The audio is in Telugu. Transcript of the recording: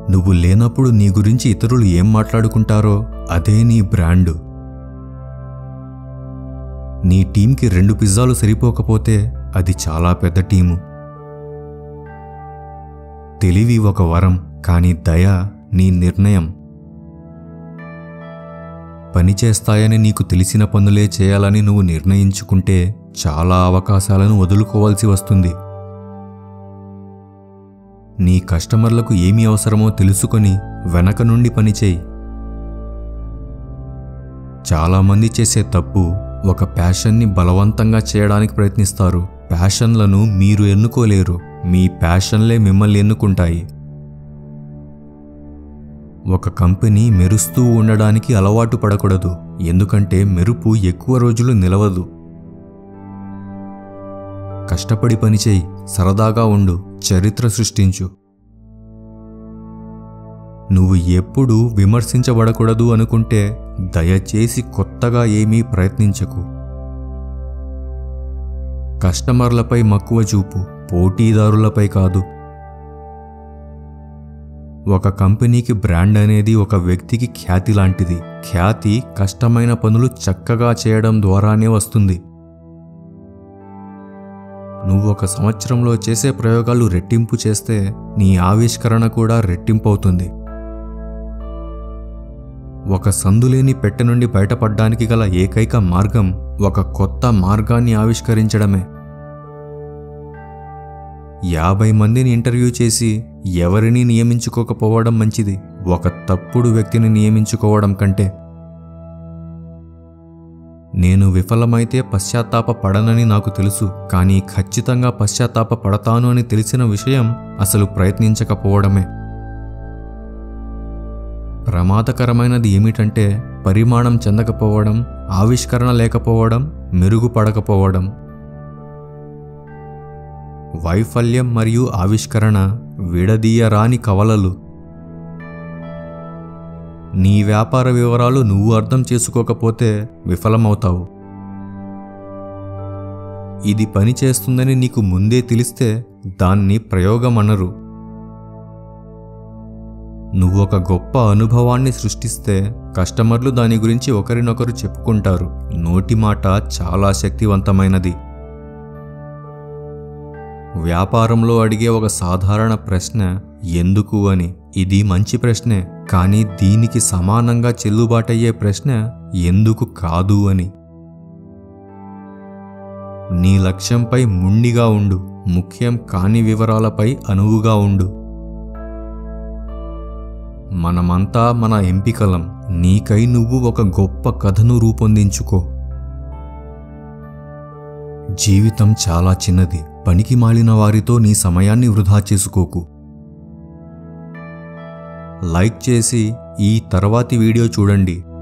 నువ్వు లేనప్పుడు నీ గురించి ఇతరులు ఏం మాట్లాడుకుంటారో అదే నీ బ్రాండు నీ టీంకి రెండు పిజ్జాలు సరిపోకపోతే అది చాలా పెద్ద టీము తెలివి ఒక వరం కానీ దయ నీ నిర్ణయం పని చేస్తాయని నీకు తెలిసిన పనులే చేయాలని నువ్వు నిర్ణయించుకుంటే చాలా అవకాశాలను వదులుకోవాల్సి వస్తుంది నీ కస్టమర్లకు ఏమి అవసరమో తెలుసుకొని వెనక నుండి పనిచేయి చాలామంది చేసే తప్పు ఒక ప్యాషన్ని బలవంతంగా చేయడానికి ప్రయత్నిస్తారు ప్యాషన్లను మీరు ఎన్నుకోలేరు మీ ప్యాషన్లే మిమ్మల్ని ఎన్నుకుంటాయి ఒక కంపెనీ మెరుస్తూ ఉండడానికి అలవాటు పడకూడదు ఎందుకంటే మెరుపు ఎక్కువ రోజులు నిలవదు కష్టపడి పనిచేయి సరదాగా ఉండు చరిత్ర సృష్టించు నువ్వు ఎప్పుడూ విమర్శించబడకూడదు అనుకుంటే దయచేసి కొత్తగా ఏమీ ప్రయత్నించకు కస్టమర్లపై మక్కువ చూపు పోటీదారులపై కాదు ఒక కంపెనీకి బ్రాండ్ అనేది ఒక వ్యక్తికి ఖ్యాతి లాంటిది ఖ్యాతి కష్టమైన పనులు చక్కగా చేయడం ద్వారానే వస్తుంది నువ్వు ఒక సంవత్సరంలో చేసే ప్రయోగాలు రెట్టింపు చేస్తే నీ ఆవిష్కరణ కూడా రెట్టింపు అవుతుంది ఒక సందులేని పెట్టె నుండి బయటపడ్డానికి గల ఏకైక మార్గం ఒక కొత్త మార్గాన్ని ఆవిష్కరించడమే యాభై మందిని ఇంటర్వ్యూ చేసి ఎవరిని నియమించుకోకపోవడం మంచిది ఒక తప్పుడు వ్యక్తిని నియమించుకోవడం కంటే నేను విఫలమైతే పశ్చాత్తాప పడనని నాకు తెలుసు కానీ ఖచ్చితంగా పశ్చాత్తాప పడతాను అని తెలిసిన విషయం అసలు ప్రయత్నించకపోవడమే ప్రమాదకరమైనది ఏమిటంటే పరిమాణం చెందకపోవడం ఆవిష్కరణ లేకపోవడం మెరుగుపడకపోవడం వైఫల్యం మరియు ఆవిష్కరణ విడదీయరాని కవలలు నీ వ్యాపార వివరాలు నువ్వు అర్థం చేసుకోకపోతే విఫలమవుతావు ఇది పని చేస్తుందని నీకు ముందే తెలిస్తే దాన్ని ప్రయోగం అనరు నువ్వు ఒక గొప్ప అనుభవాన్ని సృష్టిస్తే కస్టమర్లు దాని గురించి ఒకరినొకరు చెప్పుకుంటారు నోటి మాట చాలా శక్తివంతమైనది వ్యాపారంలో అడిగే ఒక సాధారణ ప్రశ్న ఎందుకు అని ఇది మంచి ప్రశ్నే కానీ దీనికి సమానంగా చెల్లుబాటయ్యే ప్రశ్న ఎందుకు కాదు అని నీ లక్ష్యంపై ముండిగా ఉండు ముఖ్యం కాని వివరాలపై అనువుగా ఉండు మనమంతా మన ఎంపికలం నీకై నువ్వు ఒక గొప్ప కథను రూపొందించుకో జీవితం చాలా చిన్నది పనికి మాలిన వారితో నీ సమయాన్ని వృధా చేసుకోకు లైక్ చేసి ఈ తర్వాతి వీడియో చూడండి